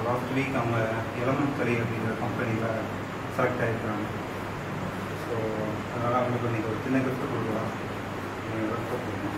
last week அவங்க element கலி அப்படிங்கிற கம்பெனியில் செலக்ட் ஆகிருக்கிறாங்க ஸோ அதனால் அவங்களுக்கு நீங்கள் ஒரு சின்ன கிஃப்ட் கொடுக்கலாம் நீங்கள் ஒர்க் கொடுக்கணும்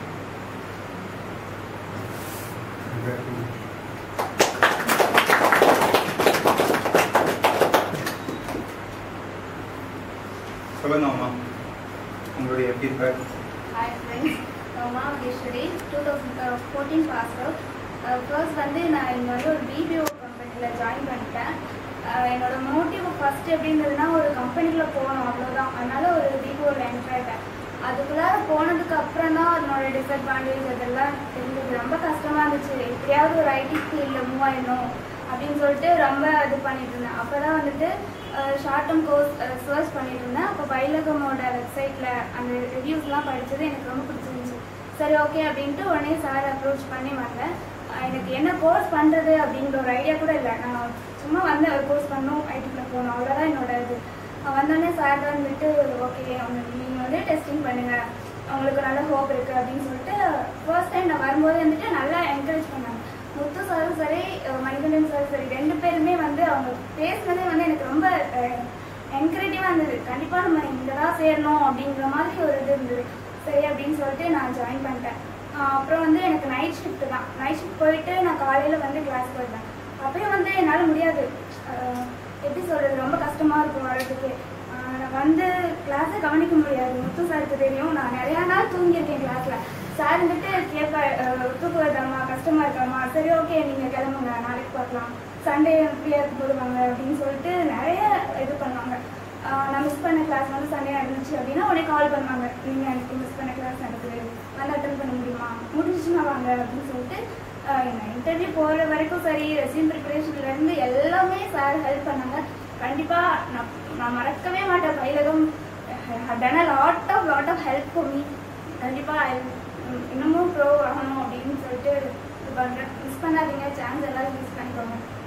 சொல்லுங்க அம்மா உங்களுடைய எப்படி இருக்க hi friends Uma Vishwari two thousand fourteen pass out first வந்து நான் இங்கே வந்து ஒரு பிபிஓ கம்பெனியில் ஜாயின் பண்ணிட்டேன் அஹ் என்னோட மோட்டிவ் ஃபர்ஸ்ட் எப்படின்றதுனா ஒரு கம்பெனிக்குள்ளே போகணும் அவ்வளோதான் அதனால ஒரு பிபிஓவில் என்ட்ரு ஆகிட்டேன் அதுக்குள்ளே போனதுக்கு அப்புறம் தான் அதனோட டிஸ்அட்வான்டேஜ் அதெல்லாம் தெரிஞ்சது ரொம்ப கஷ்டமாக இருந்துச்சு எப்படியாவது ஒரு ஐடி ஃபீல்டில் மூவ் ஆயிடணும் அப்படின்னு சொல்லிட்டு ரொம்ப இது பண்ணிட்டு இருந்தேன் அப்போ தான் வந்துட்டு ஷார்ட் டேர்ம் கோர்ஸ் சர்ச் பண்ணிட்டு இருந்தேன் அப்போ பைலகமோட வெப்சைட்டில் அந்த ரிவ்யூஸ்லாம் படித்தது எனக்கு ரொம்ப பிடிச்சிருந்துச்சு சரி ஓகே அப்படின்ட்டு உடனே சார் அப்ரோச் பண்ணி வந்தேன் அஹ் எனக்கு என்ன கோர்ஸ் பண்ணுறது அப்படின்ற ஒரு ஐடியா கூட இல்லை நான் சும்மா வந்தேன் ஒரு கோர்ஸ் பண்ணணும் ஐடிக்குள்ளே போகணும் அவ்வளோதான் என்னோட இது அஹ் வந்தோடனே சார் தான் வந்துட்டு ஓகே நீங்கள் வந்து டெஸ்டிங் பண்ணுங்கள் உங்களுக்கு நல்ல ஹோப் இருக்குது அப்படின்னு சொல்லிட்டு ஃபர்ஸ்ட் டைம் நான் வரும்போது வந்துட்டு நல்லா என்கரேஜ் பண்ணாங்க முத்து சாரும் சரி அஹ் மணிகண்டன் சார் சரி ரெண்டு பேருமே வந்து அவங்க பேசுனதே வந்து எனக்கு ரொம்ப என்கரேட்டிவாக இருந்தது கண்டிப்பாக நம்ம இங்கே தான் சேரணும் அப்படிங்கிற மாதிரி ஒரு இது இருந்தது சரி அப்படின்னு சொல்லிட்டு நான் ஜாயின் பண்ணிட்டேன் அஹ் அப்புறம் வந்து எனக்கு நைட் ஷிஃப்ட் தான் நைட் ஷிஃப்ட் போயிட்டு நான் காலையில் வந்து கிளாஸ் போயிட்டேன் அப்பயும் வந்து என்னால் முடியாது அஹ் எப்படி சொல்கிறது ரொம்ப கஷ்டமாக இருக்கும் வர்றதுக்கு அஹ் நான் வந்து கிளாஸை கவனிக்க முடியாது முத்து சாருக்கு தெரியும் நான் நிறையா நாள் தூங்கியிருக்கேன் கிளாஸில் சார் வந்துட்டு கேட்ப தூக்கம் வருதாம்மா கஷ்டமாக இருக்காம்மா சரி ஓகே நீங்கள் கிளம்புங்க நாளைக்கு பார்க்கலாம் சண்டே ஃப்ரீயாக இருக்கும் போது வாங்க அப்படின்னு சொல்லிட்டு நிறைய இது பண்ணுவாங்க ஆஹ் நான் மிஸ் பண்ண கிளாஸ் வந்து சண்டே நடந்துச்சு அப்படின்னா உடனே கால் பண்ணுவாங்க நீங்கள் எனக்கு மிஸ் பண்ண கிளாஸ் நடக்குது வந்து அட்டன் பண்ண முடியுமா முடிஞ்சிச்சுன்னா வாங்க அப்படின்னு சொல்லிட்டு இன்டர்வியூ போகிற வரைக்கும் சரி ரெசியூம் ப்ரிப்பரேஷன்லேருந்து எல்லாமே சார் ஹெல்ப் பண்ணாங்க கண்டிப்பாக நான் நான் மறக்கவே மாட்டேன் Payilagam done a lot of lot of help for me கண்டிப்பாக இன்னமும் ப்ரோ ஆகணும் அப்படின்னு சொல்லிட்டு இது பண்ணுறேன் மிஸ் பண்ணாதீங்க சான்ஸ் எல்லாரும் மிஸ் பண்ணிக்கோங்க